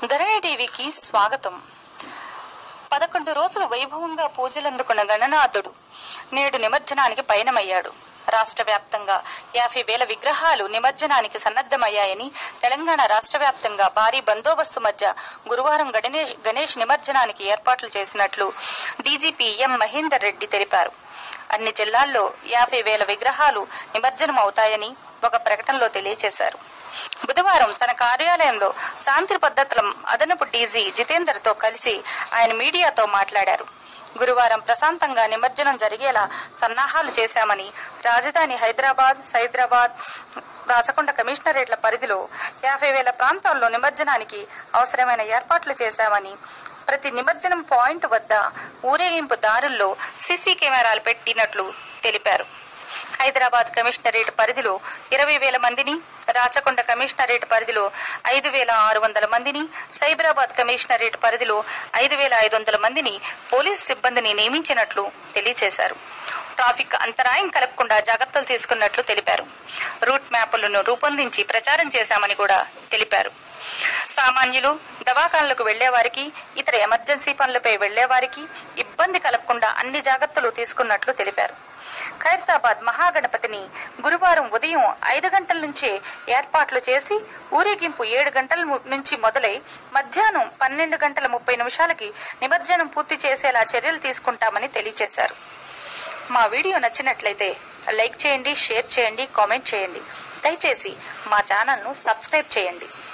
ధరణి టీవీకి స్వాగతం పదకొండు రోజులు వైభవంగా పూజలందుకున్న గణనాథుడు నేడు నిమజ్జనానికి పయనమయ్యాడు రాష్ట్ర వ్యాప్తంగా యాభై వేల విగ్రహాలు నిమజ్జనానికి సన్నద్దమయ్యాయని తెలంగాణ రాష్ట్ర వ్యాప్తంగా భారీ బందోబస్తు మధ్య గురువారం గణేష్ గణేష్ నిమజ్జనానికి ఏర్పాట్లు చేసినట్లు డీజీపీ ఎం మహేందర్ రెడ్డి తెలిపారు అన్ని జిల్లాల్లో యాభై వేల విగ్రహాలు నిమజ్జనం అవుతాయని ఒక ప్రకటనలో తెలియజేశారు బుధవారం తన కార్యాలయంలో శాంతి పద్ధతుల అదనపు డీజీ జితేందర్ తో కలిసి ఆయన మీడియాతో మాట్లాడారు గురువారం ప్రశాంతంగా నిమజ్జనం జరిగేలా సన్నాహాలు చేశామని రాజధాని హైదరాబాద్ సైదరాబాద్ రాచకొండ కమిషనరేట్ల పరిధిలో యాభై వేల ప్రాంతాల్లో నిమజ్జనానికి అవసరమైన ఏర్పాట్లు చేశామని ప్రతి నిమజ్జనం పాయింట్ వద్ద ఊరేగింపు దారుల్లో సీసీ కెమెరాలు పెట్టినట్లు తెలిపారు హైదరాబాద్ కమిషనరేట్ పరిధిలో ఇరవై వేల మందిని రాచకొండ కమిషనరేట్ పరిధిలో ఐదు వేల ఆరు వందల మందిని సైబరాబాద్ కమిషనరేట్ పరిధిలో ఐదు వేల ఐదు వందల మందిని పోలీసు సిబ్బందిని నియమించినట్లు తెలియజేశారు ట్రాఫిక్ అంతరాయం కలగకుండా జాగ్రత్తలు తీసుకున్నట్లు తెలిపారు రూట్ మ్యాపులను రూపొందించి ప్రచారం చేశామని కూడా తెలిపారు సామాన్యులు దవాఖానలకు వెళ్లేవారికి ఇతర ఎమర్జెన్సీ పనులపై వెళ్లేవారికి ఇబ్బంది కలగకుండా అన్ని జాగ్రత్తలు తీసుకున్నట్లు తెలిపారు ఖైరతాబాద్ మహాగణపతిని గురువారం ఉదయం ఐదు గంటల నుంచే ఏర్పాట్లు చేసి ఊరేగింపు ఏడు గంటల ము- నుంచి మొదలై మధ్యాహ్నం పన్నెండు గంటల ముప్పై నిమిషాలకి నిమజ్జనం పూర్తి చేసేలా చర్యలు తీసుకుంటామని తెలియజేశారు మా వీడియో నచ్చినట్లయితే లైక్ చేయండి షేర్ చేయండి కామెంట్ చేయండి దయచేసి మా ఛానల్ను సబ్స్క్రైబ్ చేయండి